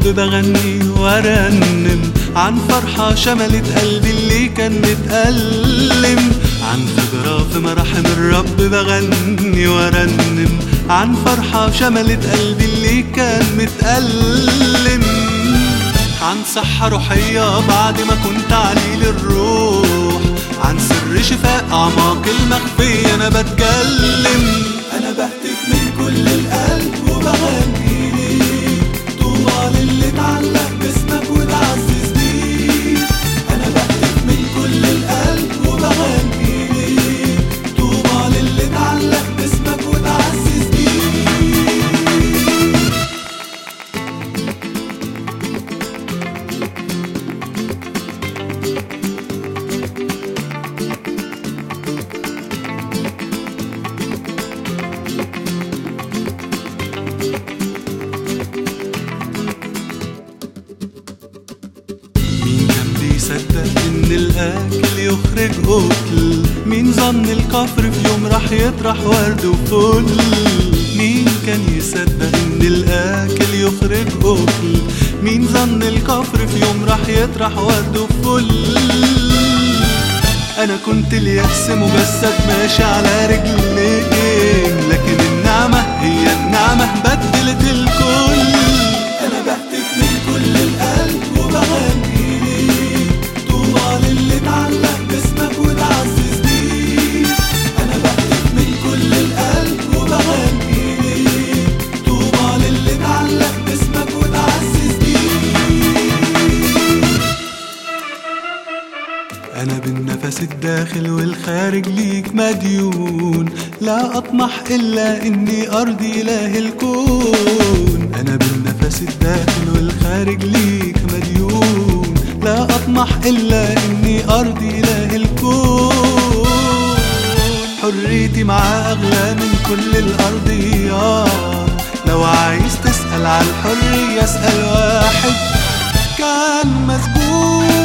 بغني وارنم عن فرحة شملت قلبي اللي كان متألم عن خبرة في مراحم الرب بغني وارنم عن فرحة شملت قلبي اللي كان متألم عن صحة روحية بعد ما كنت عليل الروح عن سر شفاء أعماق المخفية أنا بتكلم أنا بهتف من كل القلب وبغني ليك طوبى للي اتعلق باسمك وتعزز بيك أنا بهتف من كل القلب وبغني ليك طوبى للي اتعلق باسمك وتعزز بيك مين كان بيصدق ان الاكل يخرج اكل مين ظن الكفر في يوم راح يطرح ورد وفل مين كان يصدق ان الاكل يخرج اكل مين ظن الكفر في يوم راح يطرح ورد وفل انا كنت اليأس مجسد ماشي على رجلين لكن النعمة هي النعمة بدلت الكل انا بهتف من كل القلب وبغني ليك طوبى للي اتعلق باسمك وتعزز بيك انا بهتف من كل القلب وبغني ليك طوبى للي اتعلق باسمك وتعزز بيك أنا بالنفس الداخل والخارج ليك مديون لا أطمح إلا إني أرضي إله الكون أنا بالنفس الداخل والخارج ليك مديون لا أطمح إلا إني أرضي إله الكون حريتي معاه أغلى من كل الأرضيات لو عايز تسأل على الحرية اسأل واحد كان مسجون